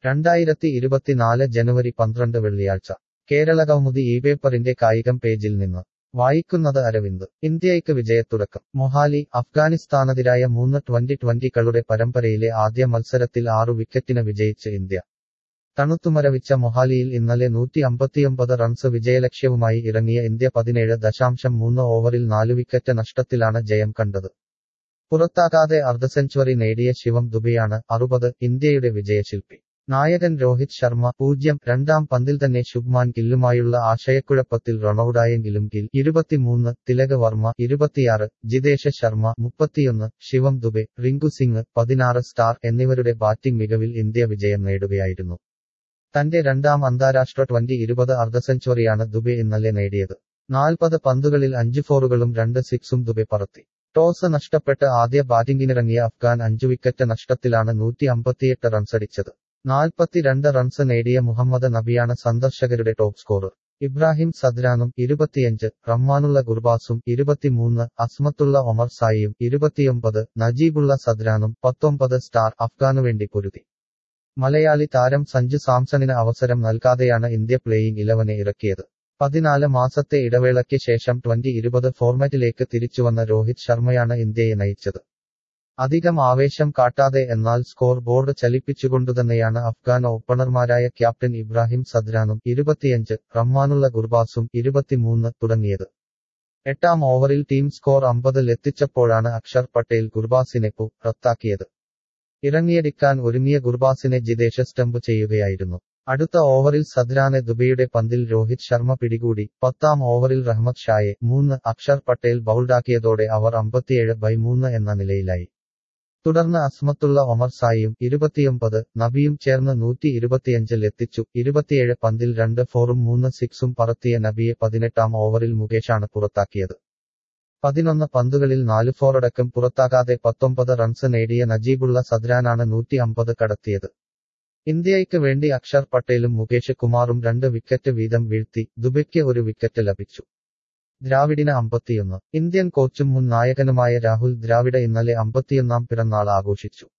രണ്ടായിരത്തി ഇരുപത്തിനാല് ജനുവരി പന്ത്രണ്ട് വെള്ളിയാഴ്ച കേരള കൗമുദി ഈ പേപ്പറിന്റെ കായികം പേജിൽ നിന്ന് വായിക്കുന്നത് അരവിന്ദ് ഇന്ത്യയ്ക്ക് വിജയത്തുടക്കം മൊഹാലി അഫ്ഗാനിസ്ഥാനെതിരായ മൂന്ന് ട്വന്റി ട്വന്റികളുടെ പരമ്പരയിലെ ആദ്യ മത്സരത്തിൽ ആറു വിക്കറ്റിന് വിജയിച്ച് ഇന്ത്യ തണുത്തുമരവിച്ച മൊഹാലിയിൽ ഇന്നലെ നൂറ്റി അമ്പത്തിയൊമ്പത് റൺസ് വിജയലക്ഷ്യവുമായി ഇറങ്ങിയ ഇന്ത്യ പതിനേഴ് ദശാംശം മൂന്ന് ഓവറിൽ നാലു വിക്കറ്റ് നഷ്ടത്തിലാണ് ജയം കണ്ടത് പുറത്താകാതെ അർദ്ധസെഞ്ചുറി നേടിയ ശിവം ദുബെയാണ് അറുപത് ഇന്ത്യയുടെ വിജയശില്പി നായകൻ രോഹിത് ശർമ്മ പൂജ്യം രണ്ടാം പന്തിൽ തന്നെ ശുഭ്മാൻ ഗില്ലുമായുള്ള ആശയക്കുഴപ്പത്തിൽ റണൌടായെങ്കിലും ഗിൽ ഇരുപത്തിമൂന്ന് തിലക് വർമ്മ ഇരുപത്തിയാറ് ജിതേഷ് ശർമ്മ മുപ്പത്തിയൊന്ന് ശിവം ദുബെ റിങ്കു സിംഗ് പതിനാറ് സ്റ്റാർ എന്നിവരുടെ ബാറ്റിംഗ് മികവിൽ ഇന്ത്യ വിജയം നേടുകയായിരുന്നു തന്റെ രണ്ടാം അന്താരാഷ്ട്ര ട്വന്റി ഇരുപത് അർദ്ധസെഞ്ചുറിയാണ് ദുബെ ഇന്നലെ നേടിയത് നാൽപ്പത് പന്തുകളിൽ അഞ്ച് ഫോറുകളും രണ്ട് സിക്സും ദുബെ പറത്തി ടോസ് നഷ്ടപ്പെട്ട് ആദ്യ ബാറ്റിംഗിനിറങ്ങിയ അഫ്ഗാൻ അഞ്ചു വിക്കറ്റ് നഷ്ടത്തിലാണ് നൂറ്റി അമ്പത്തിയെട്ട് റൺസടിച്ചത് നാൽപ്പത്തിരണ്ട് റൺസ് നേടിയ മുഹമ്മദ് നബിയാണ് സന്ദർശകരുടെ ടോപ്പ് സ്കോറർ ഇബ്രാഹിം സദ്രാനും ഇരുപത്തിയഞ്ച് റഹ്മാനുള്ള ഗുർബാസും ഇരുപത്തിമൂന്ന് അസ്മത്തുള്ള ഒമർ സായിയും ഇരുപത്തിയൊമ്പത് നജീബുള്ള സദ്രാനും പത്തൊമ്പത് സ്റ്റാർ അഫ്ഗാനുവേണ്ടി പൊരുതി മലയാളി താരം സഞ്ജു സാംസണിന് അവസരം നൽകാതെയാണ് ഇന്ത്യ പ്ലേയിംഗ് ഇലവനെ ഇറക്കിയത് പതിനാല് മാസത്തെ ഇടവേളയ്ക്ക് ശേഷം ട്വന്റി ഇരുപത് ഫോർമാറ്റിലേക്ക് തിരിച്ചുവന്ന രോഹിത് ശർമ്മയാണ് ഇന്ത്യയെ നയിച്ചത് അധികം ആവേശം കാട്ടാതെ എന്നാൽ സ്കോർ ബോർഡ് ചലിപ്പിച്ചുകൊണ്ടുതന്നെയാണ് അഫ്ഗാൻ ഓപ്പണർമാരായ ക്യാപ്റ്റൻ ഇബ്രാഹിം സദ്രാനും ഇരുപത്തിയഞ്ച് റഹ്മാനുള്ള ഗുർബാസും ഇരുപത്തിമൂന്ന് തുടങ്ങിയത് എട്ടാം ഓവറിൽ ടീം സ്കോർ അമ്പതിലെത്തിച്ചപ്പോഴാണ് അക്ഷർ പട്ടേൽ ഗുർബാസിനെ പുറത്താക്കിയത് ഇറങ്ങിയടിക്കാൻ ഒരുങ്ങിയ ഗുർബാസിനെ ജിതേഷ് സ്റ്റംപ് ചെയ്യുകയായിരുന്നു അടുത്ത ഓവറിൽ സദ്രാനെ ദുബൈയുടെ പന്തിൽ രോഹിത് ശർമ്മ പിടികൂടി പത്താം ഓവറിൽ റഹ്മത് ഷായെ മൂന്ന് അക്ഷർ പട്ടേൽ ബൗൾഡാക്കിയതോടെ അവർ അമ്പത്തിയേഴ് ബൈ മൂന്ന് എന്ന നിലയിലായി തുടർന്ന് അസ്മത്തുള്ള ഒമർ സായിയും ഇരുപത്തിയൊമ്പത് നബിയും ചേർന്ന് നൂറ്റി ഇരുപത്തിയഞ്ചിൽ എത്തിച്ചു ഇരുപത്തിയേഴ് പന്തിൽ രണ്ട് ഫോറും മൂന്ന് സിക്സും പറത്തിയ നബിയെ പതിനെട്ടാം ഓവറിൽ മുകേഷാണ് പുറത്താക്കിയത് പതിനൊന്ന് പന്തുകളിൽ നാല് ഫോറടക്കം പുറത്താകാതെ പത്തൊമ്പത് റൺസ് നേടിയ നജീബുള്ള സദ്രാനാണ് നൂറ്റി അമ്പത് കടത്തിയത് ഇന്ത്യയ്ക്ക് വേണ്ടി അക്ഷർ പട്ടേലും മുകേഷ് കുമാറും രണ്ട് വിക്കറ്റ് വീതം വീഴ്ത്തി ദുബയ്ക്ക് ഒരു വിക്കറ്റ് ലഭിച്ചു ദ്രാവിഡിന് അമ്പത്തിയൊന്ന് ഇന്ത്യൻ കോച്ചും മുൻ നായകനുമായ രാഹുൽ ദ്രാവിഡ ഇന്നലെ അമ്പത്തിയൊന്നാം പിറന്നാൾ ആഘോഷിച്ചു